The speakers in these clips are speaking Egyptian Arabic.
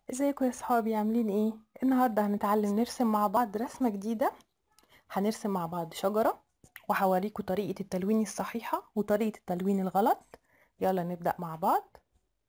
ازيكم يا صحابي عاملين ايه النهارده هنتعلم نرسم مع بعض رسمه جديده هنرسم مع بعض شجره وهوريكم طريقه التلوين الصحيحه وطريقه التلوين الغلط يلا نبدا مع بعض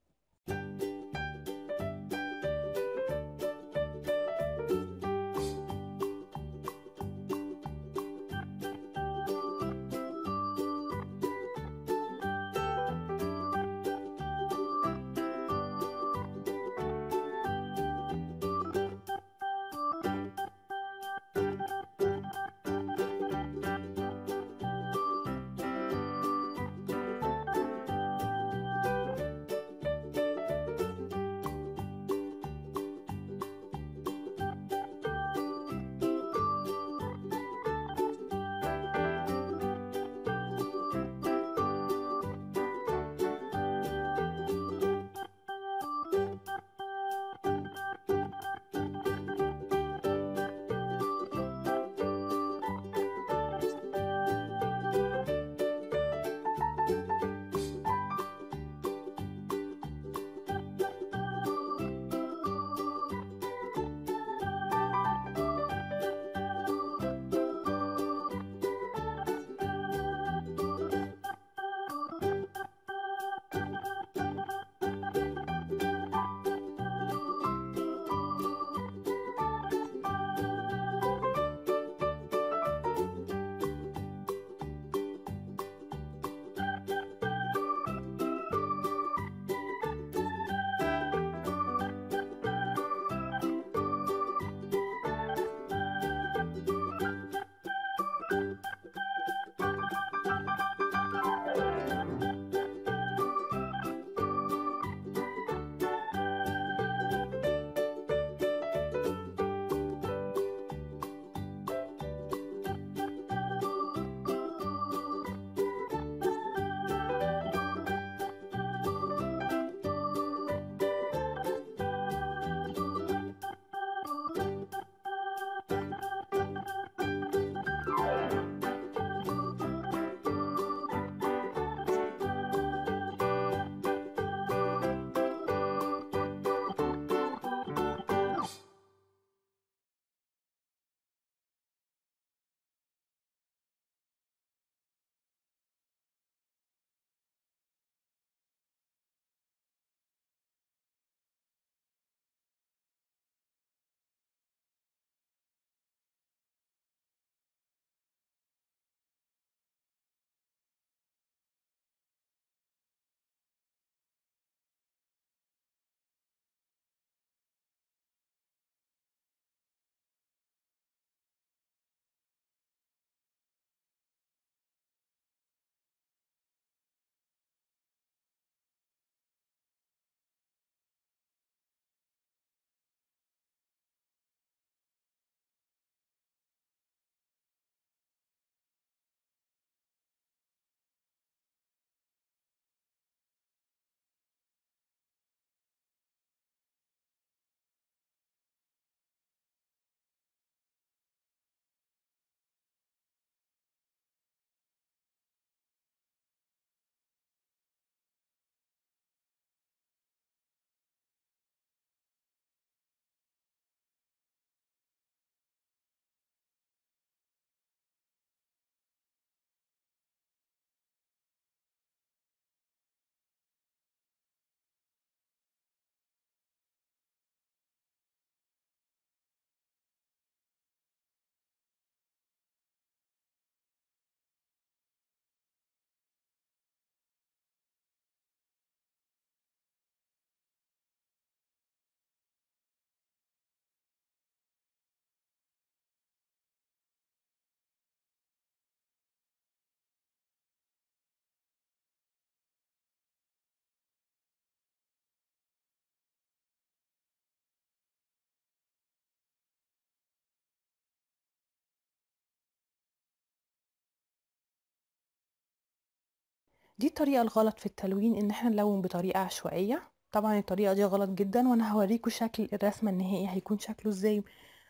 دي الطريقة الغلط في التلوين ان احنا نلون بطريقة عشوائية طبعا الطريقة دي غلط جدا وانا هوريكم شكل الرسمة النهائي هيكون شكله ازاي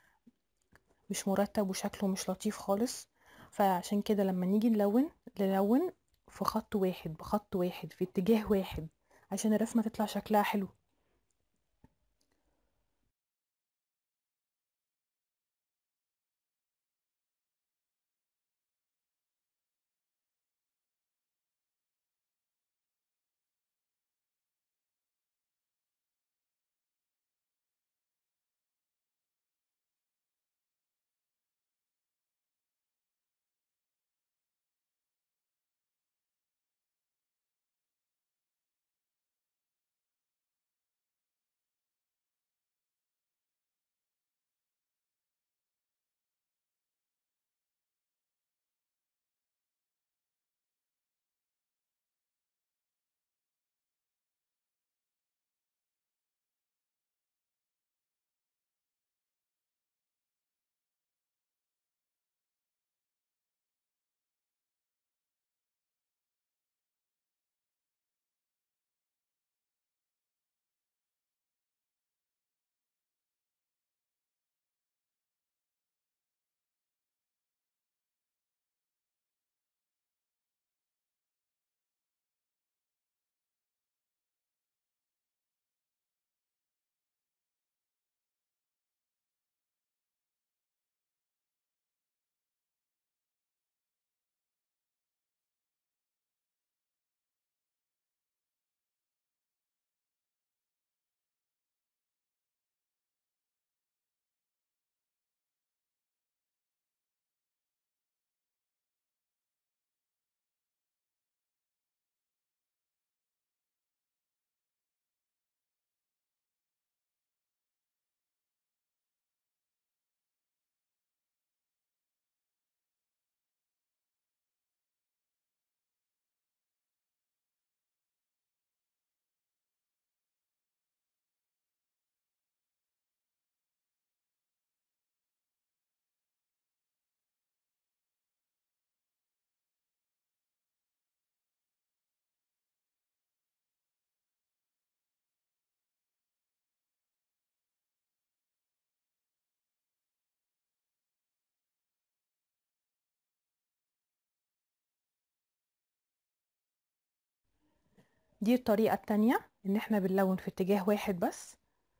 مش مرتب وشكله مش لطيف خالص فعشان كده لما نيجي نلون نلون في خط واحد بخط واحد في اتجاه واحد عشان الرسمة تطلع شكلها حلو دي الطريقة التانية ان احنا بنلون في اتجاه واحد بس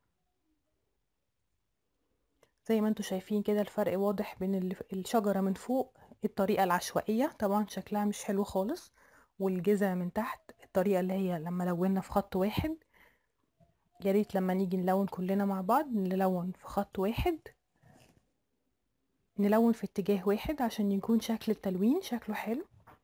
زي ما انتوا شايفين كده الفرق واضح بين ال- الشجرة من فوق الطريقة العشوائية طبعا شكلها مش حلو خالص والجذع من تحت الطريقة اللي هي لما لونا في خط واحد يا ريت لما نيجي نلون كلنا مع بعض نلون في خط واحد نلون في اتجاه واحد عشان يكون شكل التلوين شكله حلو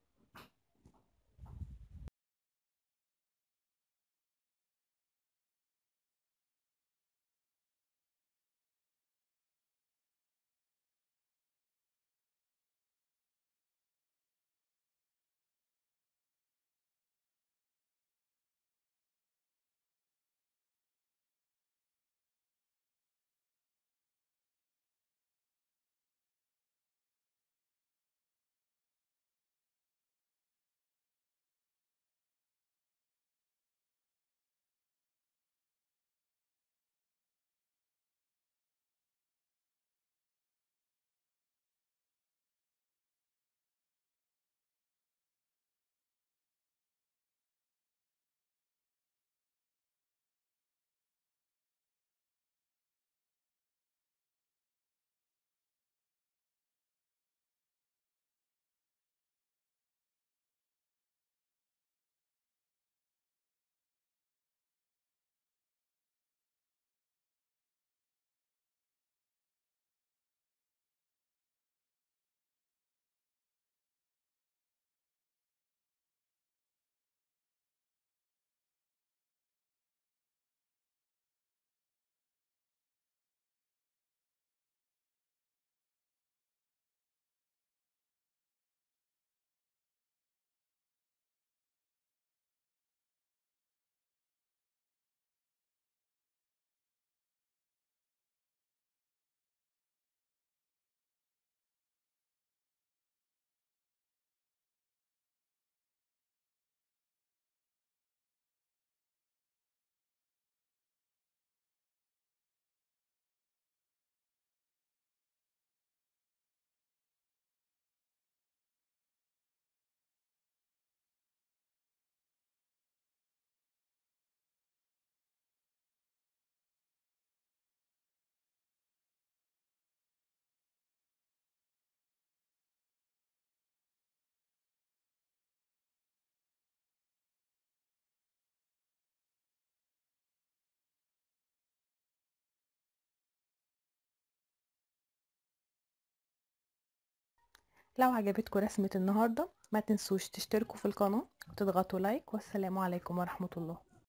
لو عجبتكم رسمة النهاردة ما تنسوش تشتركوا في القناة وتضغطوا لايك والسلام عليكم ورحمة الله